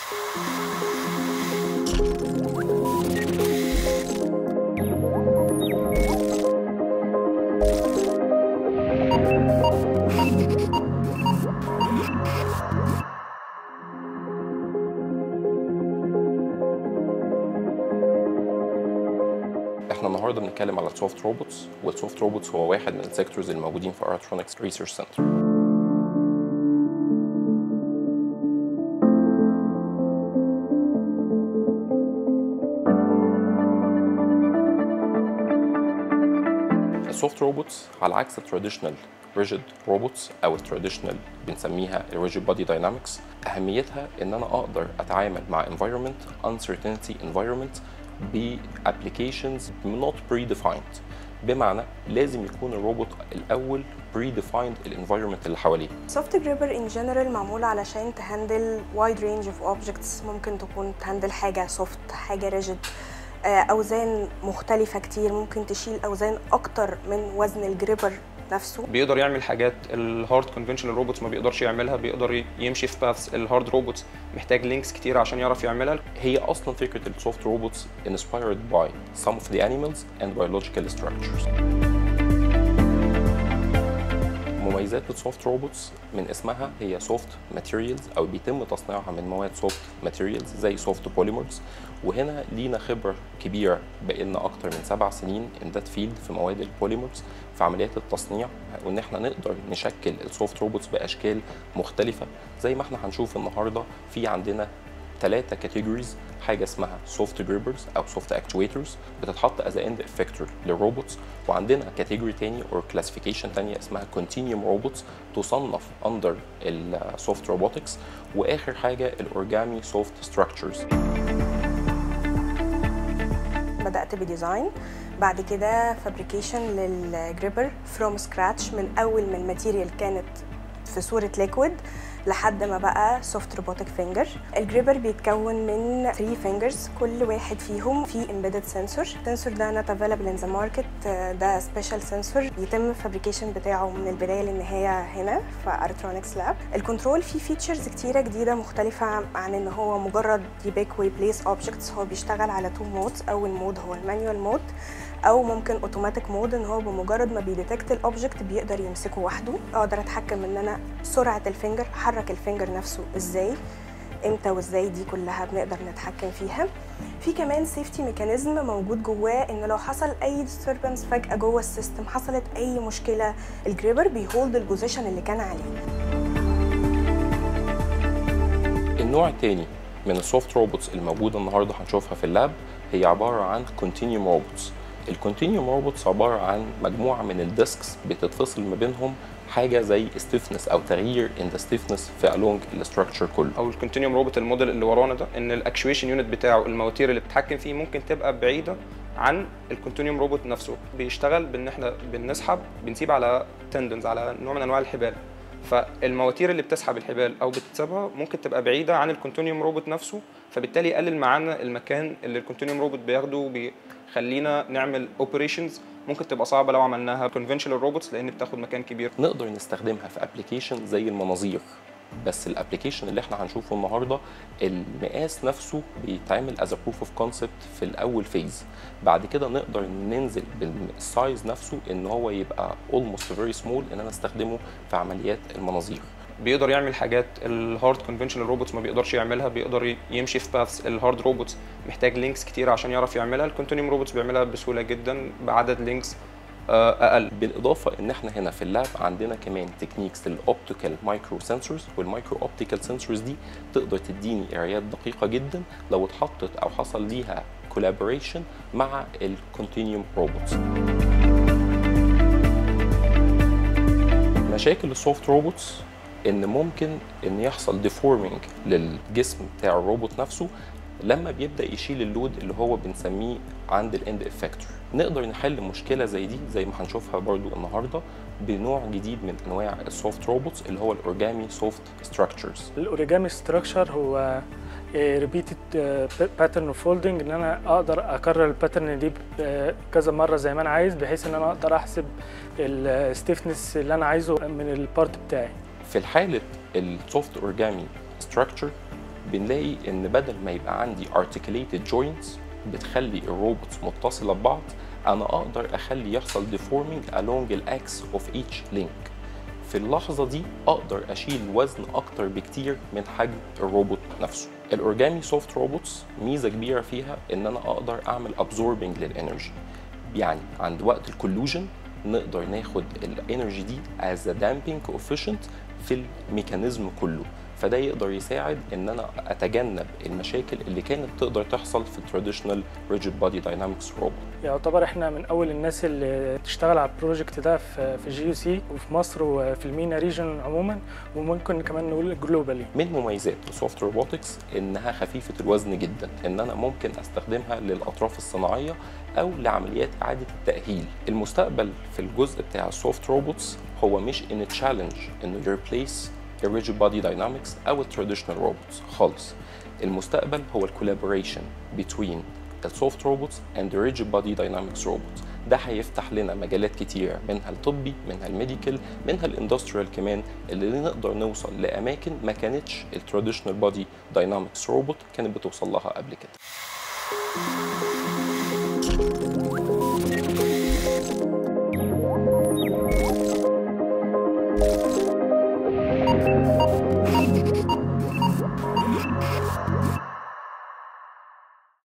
احنا النهارده بنتكلم على السوفت روبوتس والسوفت روبوتس هو واحد من السيكتورز الموجودين في ارترونكس ريسيرش سنتر السوفت روبوتس على عكس التراديشنال ريجيد روبوتس او التراديشنال بنسميها الريجيد بودي داينامكس اهميتها ان انا اقدر اتعامل مع environment uncertainty environment بابلكيشنز not predefined بمعنى لازم يكون الروبوت الاول predefined الانفايرمنت اللي حواليه سوفت جريبر ان جنرال معمول علشان تهندل وايد رينج اوف اوبجكتس ممكن تكون تهندل حاجه سوفت حاجه ريجيد اوزان مختلفه كتير ممكن تشيل اوزان اكتر من وزن الجريبر نفسه بيقدر يعمل حاجات الهارد كونفنشنال روبوتس ما بيقدرش يعملها بيقدر يمشي في باثs الهارد روبوتس محتاج لينكس كتير عشان يعرف يعملها هي اصلا فكره السوفت روبوتس inspired by some of the animals and biological structures مميزات السوفت روبوتس من اسمها هي سوفت ماتيريالز او بيتم تصنيعها من مواد سوفت ماتيريالز زي سوفت بوليمرز وهنا لينا خبره كبيره بقالنا اكتر من سبع سنين ان ذات فيلد في مواد البوليمرز في عمليات التصنيع وان احنا نقدر نشكل السوفت روبوتس باشكال مختلفه زي ما احنا هنشوف النهارده في عندنا ثلاثة كاتيجوريز حاجة اسمها سوفت جريبرز أو سوفت اكتويترز بتتحط از اند افكتور للروبوتس وعندنا كاتيجوري تاني أو كلاسيفيكيشن تانية اسمها كونتينيوم روبوتس تصنف أندر السوفت روبوتكس وآخر حاجة الأورجامي سوفت ستراكشرز بدات بديزاين بعد كده فابريكيشن للجريبر فروم سكراتش من اول ما الماتيريال كانت في صوره ليكويد لحد ما بقى سوفت روبوتك فينجر الجريبر بيتكون من 3 فينجرز كل واحد فيهم فيه امبيدد سنسور السنسور ده نوت افيلبل ان ذا ماركت ده سبيشال سنسور بيتم الفابريكيشن بتاعه من البدايه للنهايه هنا في ارترونكس لاب الكنترول فيه فيتشرز كتيره جديده مختلفه عن ان هو مجرد يبيك ويبليس اوبجكتس هو بيشتغل على تو مودز اول مود هو المانيوال مود او ممكن اوتوماتيك مود ان هو بمجرد ما بيديتكت الاوبجكت بيقدر يمسكه وحده اقدر اتحكم ان انا سرعه الفينجر حرك الفينجر نفسه ازاي امتى وازاي دي كلها بنقدر نتحكم فيها في كمان سيفتي ميكانيزم موجود جواه ان لو حصل اي ديستربنس فجاه جوه السيستم حصلت اي مشكله الجريبر بيهولد البوزيشن اللي كان عليه النوع الثاني من السوفت روبوتس الموجوده النهارده هنشوفها في اللاب هي عباره عن كونتينيوم روبوتس الكونتينيوم روبوتس عباره عن مجموعه من الديسكس بتتفصل ما بينهم حاجه زي stiffness او تغيير in the stiffness في along الستراكشر كله او الكونتينيوم روبوت الموديل اللي ورانا ده ان الاكشويشن يونت بتاعه المواتير اللي بتتحكم فيه ممكن تبقى بعيده عن الكونتينيوم روبوت نفسه بيشتغل بان احنا بنسحب بنسيب على تندنز على نوع من انواع الحبال فالمواتير اللي بتسحب الحبال او بتسيبها ممكن تبقى بعيده عن الكونتينيوم روبوت نفسه فبالتالي يقلل معانا المكان اللي الكونتينيوم روبوت بياخده بيخلينا نعمل اوبريشنز ممكن تبقى صعبه لو عملناها كونفنشنال روبوتس لان بتاخد مكان كبير نقدر نستخدمها في ابلكيشن زي المناظير بس الابلكيشن اللي احنا هنشوفه النهارده المقاس نفسه بيتعمل از بروف اوف كونسبت في الاول فيز بعد كده نقدر ننزل بالسايز نفسه ان هو يبقى اولموست فيري سمول ان انا استخدمه في عمليات المناظير بيقدر يعمل حاجات الهارد كونفنشنال روبوتس ما بيقدرش يعملها بيقدر يمشي في باثs الهارد روبوتس محتاج لينكس كتير عشان يعرف يعملها الكونتينيوم روبوتس بيعملها بسهوله جدا بعدد لينكس اقل بالاضافه ان احنا هنا في اللاب عندنا كمان تكنيكس للاوبتيكال مايكرو سنسورز والمايكرو اوبتيكال سنسورز دي تقدر تديني قرايات دقيقه جدا لو اتحطت او حصل ليها كولابوريشن مع الكونتينيوم روبوتس مشاكل السوفت روبوتس ان ممكن ان يحصل ديفورمينج للجسم بتاع الروبوت نفسه لما بيبدا يشيل اللود اللي هو بنسميه عند الاند افكتور نقدر نحل مشكله زي دي زي ما هنشوفها برضو النهارده بنوع جديد من انواع السوفت روبوتس اللي هو الاورجامي سوفت ستراكشرز الاوريجامي ستراكشر هو ريبيتد باترن فولدنج ان انا اقدر اكرر الباترن دي كذا مره زي ما انا عايز بحيث ان انا اقدر احسب الستيفنس اللي انا عايزه من البارت بتاعي في الحالة السوفت اورجامي ستراكشر بنلاقي ان بدل ما يبقى عندي articulated joints بتخلي الروبوتس متصله ببعض انا اقدر اخلي يحصل deforming along الاكس of each link في اللحظة دي أقدر أشيل وزن أكتر بكتير من حجم الروبوت نفسه الأورجامي سوفت روبوتس ميزة كبيرة فيها إن أنا أقدر أعمل absorbing للإنرجي يعني عند وقت الكولوجن نقدر ناخد الانرجي دي as a damping coefficient في الميكانيزم كله فده يقدر يساعد ان انا اتجنب المشاكل اللي كانت تقدر تحصل في التراديشنال ريجيد بودي داينامكس روبوت يعتبر احنا من اول الناس اللي تشتغل على البروجكت ده في في جي يو سي وفي مصر وفي المينا ريجن عموما وممكن كمان نقول جلوبالي من مميزات السوفت روبوتكس انها خفيفه الوزن جدا ان انا ممكن استخدمها للاطراف الصناعيه او لعمليات اعاده التاهيل المستقبل في الجزء بتاع السوفت روبوتس هو مش ان تشالنج انه يريبليس الريجيد بودي داينامكس او التراديشنال روبوتس خالص المستقبل هو الكولابوريشن بين السوفت روبوتس اند ريجيد بودي داينامكس روبوتس ده هيفتح لنا مجالات كتيرة منها الطبي منها الميديكال منها الاندستريال كمان اللي نقدر نوصل لاماكن ما كانتش التراديشنال بودي داينامكس روبوت كانت بتوصل لها قبل كده